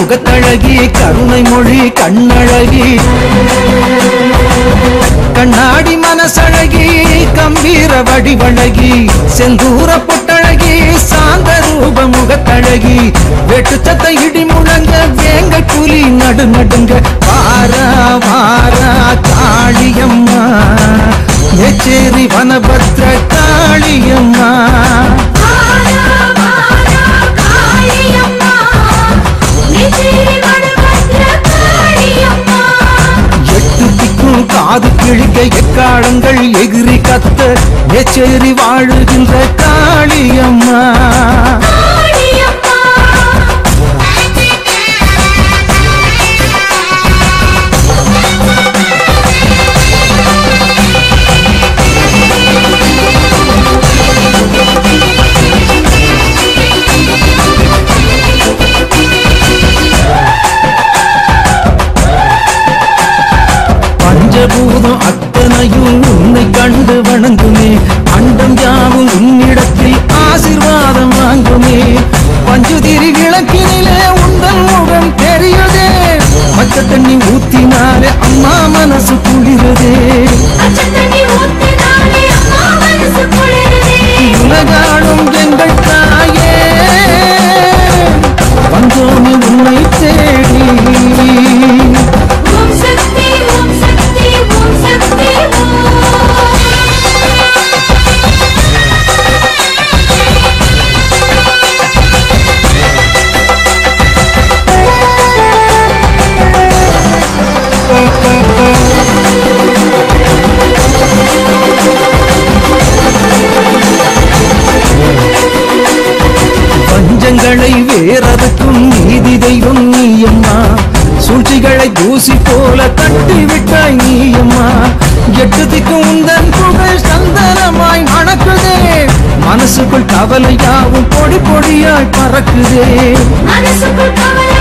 முகத்தழகி கருணை மொழி கண்ணழகி கண்ணாடி மனசழகி கம்பீர வடிவழகி செந்தூர பொட்டழகி சாந்த ரூப முகத்தழகி வெட்டு சத்த இடி முழங்க வேங்க புலி நடு நடுங்க வாரா வாரா காளியம்மா எச்சேரி வனபத்ர காளியம்மா வாரா வாரா காளியம்மா நெஞ்சில் வடபத்ர காளியம்மா எட்டு திக்கும் காது கிழிக்க எக்காலங்கள் எகிரி கத்த எச்சேரி வாழுகின்ற காளியம்மா காளியம்மா பஞ்சபூதம் அத்தனையும் உன்னை கண்டு வணங்குமே அண்டம் யாவும் உன்னிடத்தில் ஆசீர்வாதம் வாங்குமே பஞ்சுதிரி விளக்கினிலே உந்தன் முகம் தெரியுதே பச்சை தண்ணி ஊத்தினாலே அம்மா மனசு குளிருதே பச்சை தண்ணி ஊத்தினாலே அம்மா மனசு குளிருதே உலகாடும் எங்கள் தாயே வந்தோமே உன்னை தேடி ஓம் சக்தி ஓம் சக்தி ஓம் சக்தி ஓம் பஞ்சங்களை வேறதுக்கும் நீதி தெய்வம் நீயம்மா சூழ்ச்சிகளை தூசி போல தட்டி விட்டாய் நீயம்மா எட்டு திக்கும் உந்தன் புகழ் சந்தனமாய் மணக்குதே மனசுக்குள் கவலையாவும் பொடி பொடியாய் பறக்குதே மனசுக்குள் கவலை